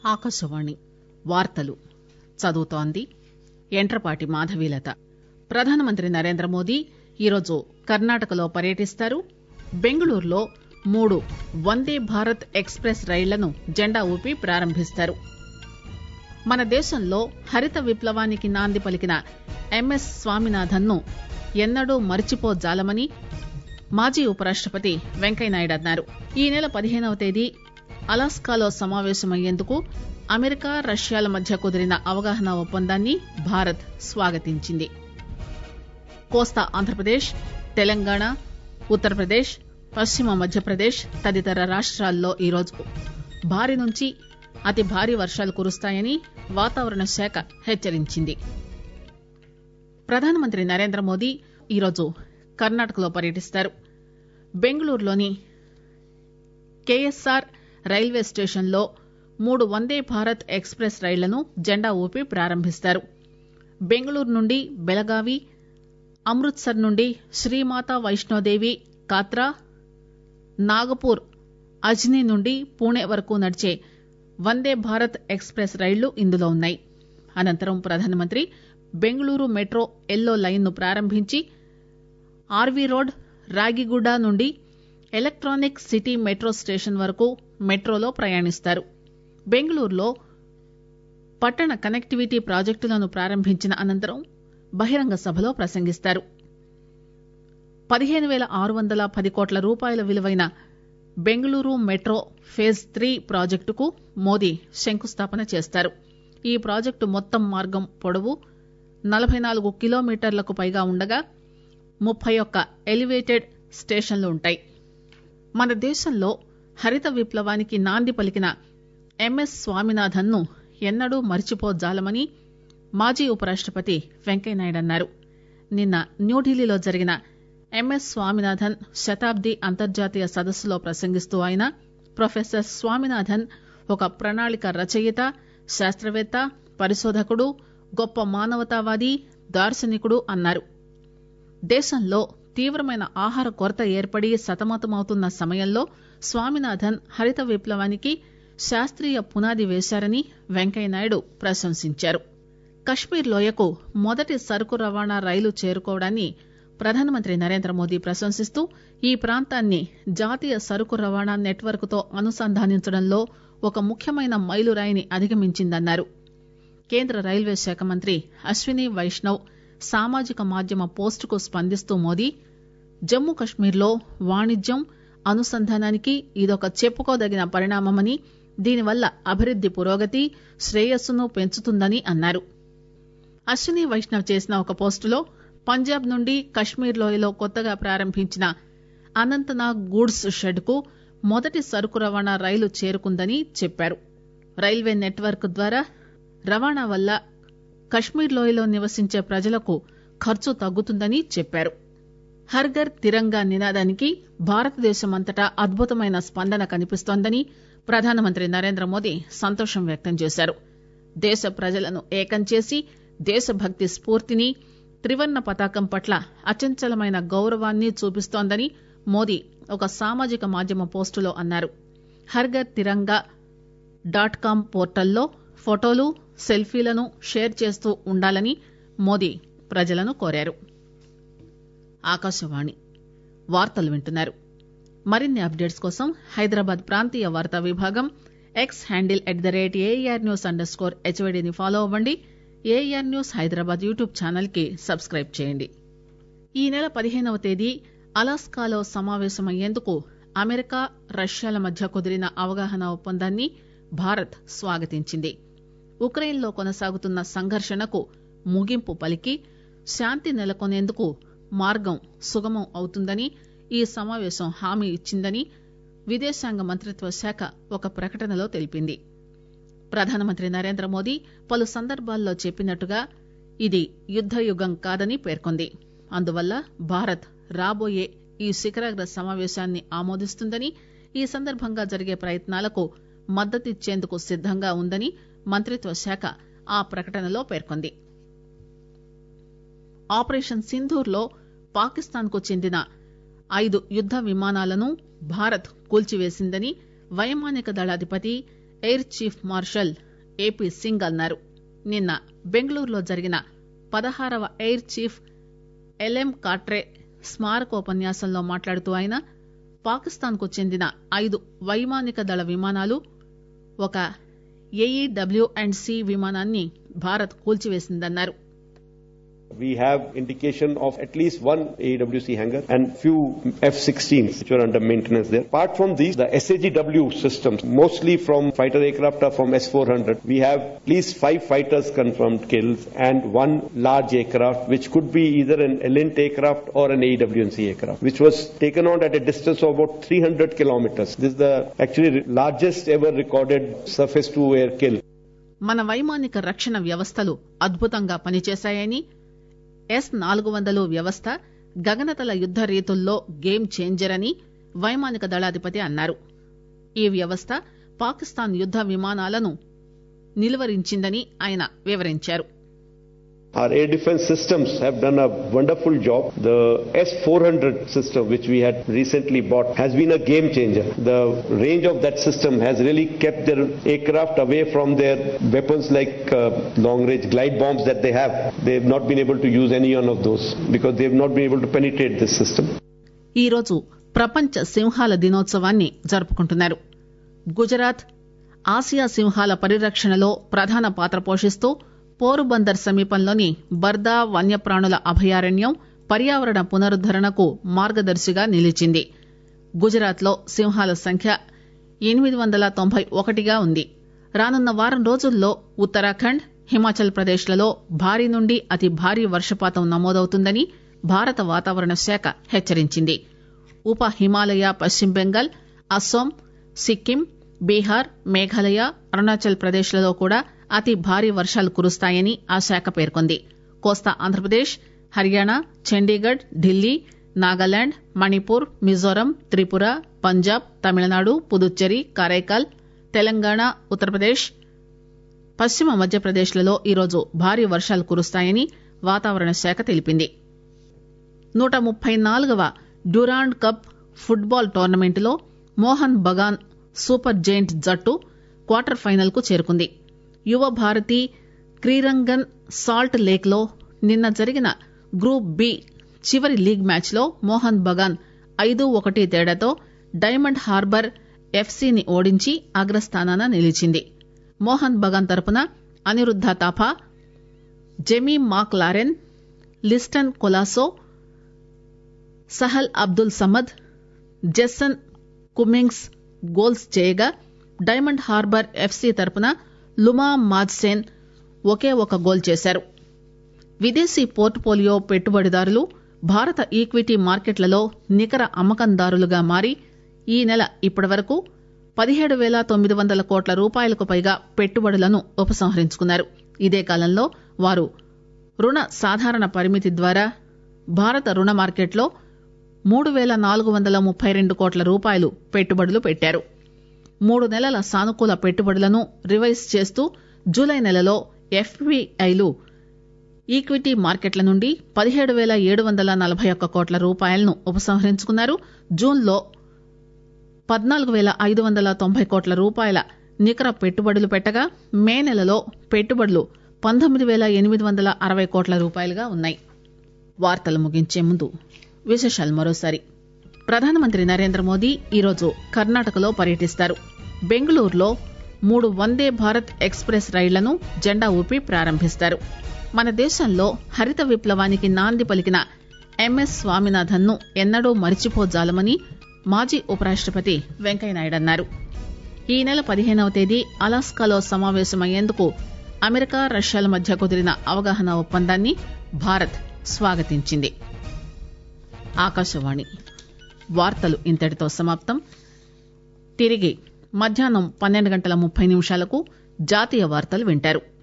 ఆకాశవాణి వార్తలు చదువుతోంది యంట్రపాటి మాధవీలత ప్రధానమంత్రి నరేంద్రమోదీ ఈరోజు కర్ణాటకలో పర్యటిస్తారు బెంగళూరులో మూడు వందే భారత్ ఎక్స్ ప్రెస్ రైళ్లను జెండా ఊపి ప్రారంభిస్తారు మన దేశంలో హరిత విప్లవానికి నాంది పలికిన ఎంఎస్ స్వామినాథన్ ను ఎన్నడూ మరిచిపోజాలమని మాజీ ఉపరాష్టపతి వెంకయ్యనాయుడు అన్నారు ఈ నెల పదిహేనవ తేదీ అలాస్కాలో సమావేశమయ్యేందుకు అమెరికా రష్యాల మధ్య కుదిరిన అవగాహన ఒప్పందాన్ని భారత్ స్వాగతించింది కోస్తా ఆంధ్రప్రదేశ్ తెలంగాణ ఉత్తరప్రదేశ్ పశ్చిమ మధ్యప్రదేశ్ తదితర రాష్టాల్లో ఈరోజు భారీ నుంచి అతి భారీ వర్షాలు కురుస్తాయని వాతావరణ శాఖ హెచ్చరించింది ప్రధానమంత్రి నరేంద్రమోదీ ఈరోజు కర్ణాటకలో పర్యటిస్తారు బెంగళూరులోని కేఎస్ఆర్ రైల్వే స్టేషన్లో మూడు వందే భారత్ ఎక్స్ ప్రెస్ రైళ్లను జెండా ఊపి ప్రారంభిస్తారు బెంగళూరు నుండి బెళగావి అమృత్సర్ నుండి శ్రీమాతా వైష్ణోదేవి కాత్రా నాగపూర్ అజ్నీ నుండి పూణె వరకు నడిచే వందే భారత్ ఎక్స్ ప్రెస్ రైళ్లు ఇందులో ఉన్నాయి అనంతరం ప్రధానమంత్రి బెంగళూరు మెట్రో ఎల్లో లైన్ ను ప్రారంభించి ఆర్వీ రోడ్ రాగిగుడ నుండి ఎలక్టానిక్ సిటీ మెట్రో స్టేషన్ వరకు మెట్రోలో ప్రయాణిస్తారు బెంగళూరులో పట్టణ కనెక్టివిటీ ప్రాజెక్టులను ప్రారంభించిన అనంతరం బహిరంగ సభలో ప్రసంగిస్తారు పదిహేను పేల ఆరు వందల పది కోట్ల రూపాయల విలువైన బెంగళూరు మెట్రో ఫేజ్ త్రీ ప్రాజెక్టుకు మోదీ శంకుస్థాపన చేస్తారు ఈ ప్రాజెక్టు మొత్తం మార్గం పొడవు నలబై నాలుగు కిలోమీటర్లకు పైగా ఉండగా ముప్పై ఒక్క ఎలివేటెడ్ స్టేషన్లు ఉంటాయి మన దేశంలో హరిత విప్లవానికి నాంది పలికిన ఎంఎస్ స్వామినాథన్ ను ఎన్నడూ మరిచిపోజాలమని మాజీ ఉపరాష్టపతి వెంకయ్యనాయుడు అన్నారు నిన్న న్యూఢిల్లీలో జరిగిన ఎంఎస్ స్వామినాథన్ శతాబ్ది అంతర్జాతీయ సదస్సులో ప్రసంగిస్తూ ఆయన ప్రొఫెసర్ స్వామినాథన్ ఒక ప్రణాళిక రచయిత శాస్త్రవేత్త పరిశోధకుడు గొప్ప మానవతావాది దార్శనికుడు అన్నారు దేశంలో తీవ్రమైన ఆహార కొరత ఏర్పడి సతమతమవుతున్న సమయంలో స్వామినాథన్ హరిత విప్లవానికి శాస్త్రీయ పునాది వేశారని వెంకయ్యనాయుడు ప్రశంసించారు కశ్మీర్ లోయకు మొదటి సరుకు రవాణా రైలు చేరుకోవడాన్ని ప్రధానమంత్రి నరేంద్రమోదీ ప్రశంసిస్తూ ఈ ప్రాంతాన్ని జాతీయ సరుకు రవాణా నెట్వర్క్ తో అనుసంధానించడంలో ఒక ముఖ్యమైన మైలురాయిని అధిగమించిందన్నారు కేంద్ర రైల్వే శాఖ మంత్రి అశ్విని వైష్ణవ్ సామాజిక మాధ్యమ పోస్టుకు స్పందిస్తూ మోదీ జమ్మూ కశ్మీర్లో వాణిజ్యం అనుసంధానానికి ఇదొక చెప్పుకోదగిన పరిణామమని దీనివల్ల అభివృద్ది పురోగతి శ్రేయస్సును పెంచుతుందని అన్నారు అశ్విని వైష్ణవ్ చేసిన ఒక పోస్టులో పంజాబ్ నుండి కశ్మీర్ లోయలో కొత్తగా ప్రారంభించిన అనంతనాగ్ గూడ్స్ షెడ్ కు మొదటి సరుకు రవాణా రైలు చేరుకుందని చెప్పారు రైల్వే నెట్వర్క్ ద్వారా రవాణా వల్ల కశ్మీర్ లోయలో నివసించే ప్రజలకు ఖర్చు తగ్గుతుందని చెప్పారు హర్ఘర్ తిరంగా నినాదానికి భారతదేశమంతటా అద్భుతమైన స్పందన కనిపిస్తోందని ప్రధానమంత్రి నరేంద్రమోదీ సంతోషం వ్యక్తం చేశారు దేశ ప్రజలను ఏకం చేసి దేశభక్తి స్ఫూర్తిని త్రివర్ణ పతాకం పట్ల అచంచలమైన గౌరవాన్ని చూపిస్తోందని మోదీ ఒక సామాజిక మాధ్యమ పోస్టులో అన్నారు హర్ఘర్ తిరంగా డాట్ కామ్ పోర్టల్లో ఫోటోలు సెల్ఫీలను షేర్ చేస్తూ ఉండాలని మోదీ ప్రజలను కోరారు ఆకాశవాణి వార్తలు వింటున్నారు మరిన్ని అప్డేట్స్ కోసం హైదరాబాద్ ప్రాంతీయ వార్తా విభాగం X handle at the rate AR news underscore స్కోర్ హెచ్వైడీని ఫాలో అవ్వండి AR news Hyderabad YouTube channel కి సబ్స్క్రైబ్ చేయండి ఈ నెల పదిహేనవ తేదీ అలాస్కాలో సమావేశమయ్యేందుకు అమెరికా రష్యాల మధ్య కుదిరిన అవగాహన ఒప్పందాన్ని భారత్ స్వాగతించింది ఉక్రెయిన్ లో కొనసాగుతున్న సంఘర్షణకు ముగింపు పలికి శాంతి నెలకొనేందుకు మార్గం సుగమం అవుతుందని ఈ సమావేశం హామీ ఇచ్చిందని విదేశాంగ మంత్రిత్వ శాఖ ఒక ప్రకటనలో తెలిపింది ప్రధానమంత్రి నరేంద్ర మోదీ పలు సందర్భాల్లో చెప్పినట్టుగా ఇది యుద్దయుగం కాదని పేర్కొంది అందువల్ల భారత్ రాబోయే ఈ శిఖరాగ్ర సమావేశాన్ని ఆమోదిస్తుందని ఈ సందర్భంగా జరిగే ప్రయత్నాలకు మద్దతిచ్చేందుకు సిద్దంగా ఉందని మంత్రిత్వ శాఖ ఆ ప్రకటనలో పేర్కొంది ఆపరేషన్ సింధూర్ లో పాకిస్తాన్ కు చెందిన ఐదు యుద్ద విమానాలను భారత్ కూల్చివేసిందని వైమానిక దళాధిపతి Air Chief Marshal AP Singh అన్నారు నిన్న బెంగళూరులో జరిగిన పదహారవ ఎయిర్ చీఫ్ ఎల్ఎం కాట్రే స్మారకోపన్యాసంలో మాట్లాడుతూ ఆయన పాకిస్తాన్ కు చెందిన ఐదు వైమానిక దళ విమానాలు ఒక ఏఈడబ్ల్యూ అండ్ సి విమానాన్ని Bharat కూల్చివేసిందన్నారు We have indication of at least one AWC hangar and few F-16s which were under maintenance there. Apart from these, the SAGW systems, mostly from fighter aircraft are from S-400. We have at least five fighters confirmed kills and one large aircraft which could be either an Elint aircraft or an AWNC aircraft, which was taken out at a distance of about 300 kilometers. This is the actually largest ever recorded surface-to-air kill. మన వైమానిక రక్షణ వ్యవస్థలు అద్భుతంగా పనిచేశాయని yes నాలుగు వందలు వ్యవస్థ గగనతల యుద్ద రీతుల్లో game changer అని వైమానిక దళాధిపతి అన్నారు ఈ వ్యవస్థ పాకిస్తాన్ యుద్ద విమానాలను నిలువరించిందని ఆయన వివరించారు Our air defense systems have done a wonderful job. The S-400 system, which we had recently bought, has been a game changer. The range of that system has really kept their aircraft away from their weapons like uh, long-range glide bombs that they have. They have not been able to use any one of those because they have not been able to penetrate this system. ఈ రోజు ప్రపంచ సింహాల దినోత్సవాన్ని జరుపుకుంటున్నారు Gujarat Asia సింహాల పరిరక్షణలో ప్రధాన పాత్ర పోషిస్తూ పోరుబందర్ సమీపంలోని బర్దా వన్యప్రాణుల అభయారణ్యం పర్యావరణ పునరుద్దరణకు మార్గదర్శిగా నిలిచింది గుజరాత్ లో సింహాల సంఖ్య ఎనిమిది వందల తొంభై ఒకటిగా ఉంది రానున్న వారం రోజుల్లో ఉత్తరాఖండ్ హిమాచల్ ప్రదేశ్ లలో భారీ నుండి అతి భారీ వర్షపాతం నమోదవుతుందని భారత వాతావరణ శాఖ హెచ్చరించింది ఉప హిమాలయ పశ్చిమ బెంగాల్ అస్సోం సిక్కిం బీహార్ మేఘాలయ అరుణాచల్ ప్రదేశ్ లలో కూడా అతి భారీ వర్షాలు కురుస్తాయని ఆ శాఖ పేర్కొంది కోస్తా ఆంధ్రప్రదేశ్ హర్యానా చండీగఢ్ ఢిల్లీ నాగాలాండ్ మణిపూర్ మిజోరం త్రిపుర పంజాబ్ తమిళనాడు పుదుచ్చేరి కారైకాల్ తెలంగాణ ఉత్తరప్రదేశ్ పశ్చిమ మధ్యప్రదేశ్లలో ఈరోజు భారీ వర్షాలు కురుస్తాయని వాతావరణ శాఖ తెలిపింది నూట ముప్పై నాలుగవ డ్యూరాండ్ కప్ ఫుట్బాల్ టోర్నమెంటులో మోహన్ బగాన్ సూపర్ జైంట్ జట్టు క్వార్టర్ ఫైనల్ కు చేరుకుంది యువ భారతి క్రీరంగన్ సాల్ట్ లేక్ లో నిన్న జరిగిన గ్రూప్ బి చివరి లీగ్ మ్యాచ్ లో మోహన్ బగాన్ ఐదు ఒకటి తేడాతో డైమండ్ హార్బర్ ఎఫ్సీని ఓడించి అగ్రస్థానాన నిలిచింది మోహన్ బగాన్ తరపున Aniruddha Thapa Jamie Maclaren Liston Colaco Sahal Abdul Samad Jason Cummings goals చేయగా డైమండ్ హార్బర్ ఎఫ్సీ తరపున లుమా మాజ్సేన్ ఒకే ఒక గోల్ చేశారు విదేశీ పోర్ట్ఫోలియో పెట్టుబడిదారులు భారత ఈక్విటీ మార్కెట్లలో నికర అమ్మకందారులుగా మారి ఈ నెల ఇప్పటి వరకు పదిహేడు పేల తొమ్మిది వందల కోట్ల రూపాయలకు పైగా పెట్టుబడులను ఉపసంహరించుకున్నారు ఇదే కాలంలో వారు రుణ సాధారణ పరిమితి ద్వారా భారత రుణ మార్కెట్లో మూడు పేల నాలుగు వందల ముప్పై రెండు కోట్ల రూపాయలు పెట్టుబడులు పెట్టారు మూడు నెలల సానుకూల పెట్టుబడులను రివైజ్ చేస్తూ జూలై నెలలో ఎఫ్పిఐలు ఈక్విటీ మార్కెట్ల నుండి పదిహేడు పేల ఏడు వందల నలభై ఒక్క కోట్ల రూపాయలను ఉపసంహరించుకున్నారు జూన్లో పద్నాలుగు పేల ఐదు వందల తొంభై కోట్ల రూపాయల నికర పెట్టుబడులు పెట్టగా మే నెలలో పెట్టుబడులు పంతొమ్మిది పేల ఎనిమిది వందల అరవై కోట్ల రూపాయలుగా ఉన్నాయి వార్తలు ముగించే ముందు విశేషాలు మరోసారి ప్రధానమంత్రి నరేంద్ర మోదీ ఈరోజు కర్ణాటకలో పర్యటిస్తారు బెంగళూరులో మూడు వందే భారత్ ఎక్స్ప్రెస్ రైళ్లను జెండా ఊపి ప్రారంభిస్తారు మన దేశంలో హరిత విప్లవానికి నాంది పలికిన ఎంఎస్ స్వామినాథన్ ను ఎన్నడూ మరిచిపోజాలమని మాజీ ఉపరాష్టపతి వెంకయ్యనాయుడు అన్నారు ఈ నెల పదిహేనవ తేదీ అలాస్కాలో సమావేశమయ్యేందుకు అమెరికా రష్యాల మధ్య కుదిరిన అవగాహన ఒప్పందాన్ని భారత్ స్వాగతించింది ఆకాశవాణి వార్తలు ఇంతటితో సమాప్తం తిరిగి మధ్యాహ్నం పన్నెండు గంటల ముప్పై నిమిషాలకు జాతీయ వార్తలు వింటారు